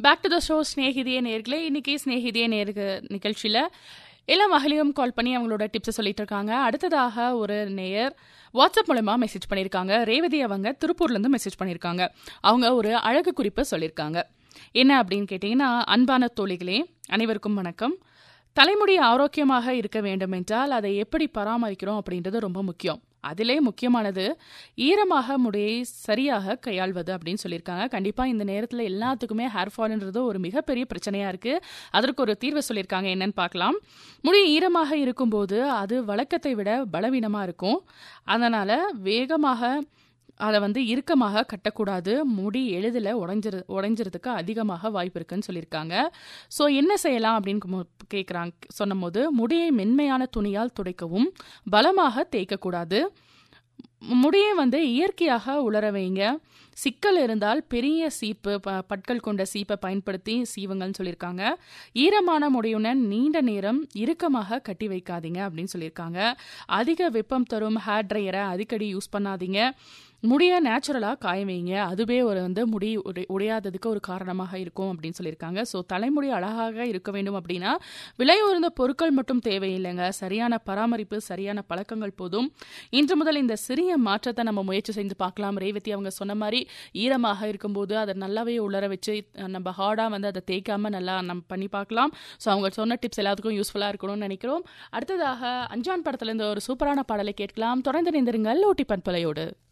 back to the show Snehithiye நேர்களே இன்னைக்கு ஸ்நேகிதியே நேருக்கு நிகழ்ச்சியில் எல்லா மகளிரும் கால் பண்ணி அவங்களோட டிப்ஸை சொல்லிட்டு இருக்காங்க அடுத்ததாக ஒரு நேயர் வாட்ஸ்அப் மூலமா மெசேஜ் பண்ணியிருக்காங்க ரேவதி அவங்க திருப்பூர்லேருந்து மெசேஜ் பண்ணியிருக்காங்க அவங்க ஒரு அழகு குறிப்பு சொல்லியிருக்காங்க என்ன அப்படின்னு கேட்டிங்கன்னா அன்பான தோழிகளே அனைவருக்கும் வணக்கம் தலைமுடி ஆரோக்கியமாக இருக்க வேண்டும் என்றால் அதை எப்படி பராமரிக்கிறோம் அப்படின்றது ரொம்ப முக்கியம் அதிலே முக்கியமானது ஈரமாக முடியை சரியாக கையாள்வது அப்படின்னு சொல்லியிருக்காங்க கண்டிப்பாக இந்த நேரத்தில் எல்லாத்துக்குமே ஹேர் ஃபால்ன்றது ஒரு மிகப்பெரிய பிரச்சனையாக இருக்குது அதற்கு ஒரு தீர்வு சொல்லியிருக்காங்க என்னன்னு பார்க்கலாம் முடி ஈரமாக இருக்கும்போது அது வழக்கத்தை விட பலவீனமாக இருக்கும் அதனால் வேகமாக அதை வந்து இறுக்கமாக கட்டக்கூடாது முடி எளிதில் உடஞ்சிரு உடஞ்சிறதுக்கு அதிகமாக வாய்ப்பு இருக்குன்னு சொல்லியிருக்காங்க ஸோ என்ன செய்யலாம் அப்படின்னு கேட்குறாங்க சொன்னபோது முடியை மென்மையான துணியால் துடைக்கவும் பலமாக தேய்க்கக்கூடாது முடியை வந்து இயற்கையாக உலர வைங்க சிக்கல் இருந்தால் பெரிய சீப்பு ப பற்கள் கொண்ட சீப்பை பயன்படுத்தி சீவுங்கள்னு சொல்லியிருக்காங்க ஈரமான முடியுடன் நீண்ட நேரம் இறுக்கமாக கட்டி வைக்காதீங்க அப்படின்னு சொல்லியிருக்காங்க அதிக வெப்பம் தரும் ஹேர் ட்ரையரை அடிக்கடி யூஸ் பண்ணாதீங்க முடியை நேச்சுரலாக காய வைங்க அதுவே ஒரு வந்து முடி உடை உடையாததுக்கு ஒரு காரணமாக இருக்கும் அப்படின்னு சொல்லியிருக்காங்க ஸோ தலைமுடி அழகாக இருக்க வேண்டும் அப்படின்னா விலை உயர்ந்த பொருட்கள் மட்டும் தேவையில்லைங்க சரியான பராமரிப்பு சரியான பழக்கங்கள் போதும் இன்று முதல் இந்த சிறிய மாற்றத்தை நம்ம முயற்சி செஞ்சு பார்க்கலாம் ரேவதி அவங்க சொன்ன மாதிரி ஈரமாக இருக்கும்போது அதை நல்லாவே உலர வச்சு நம்ம ஹார்டாக வந்து அதை தேய்க்காம நல்லா நம்ம பண்ணி பார்க்கலாம் ஸோ அவங்க சொன்ன டிப்ஸ் எல்லாத்துக்கும் யூஸ்ஃபுல்லாக இருக்கணும்னு நினைக்கிறோம் அடுத்ததாக அஞ்சான் படத்துல இருந்து ஒரு சூப்பரான பாடலை கேட்கலாம் தொடர்ந்து நிந்திருங்கள் ஓட்டி பண்பலையோடு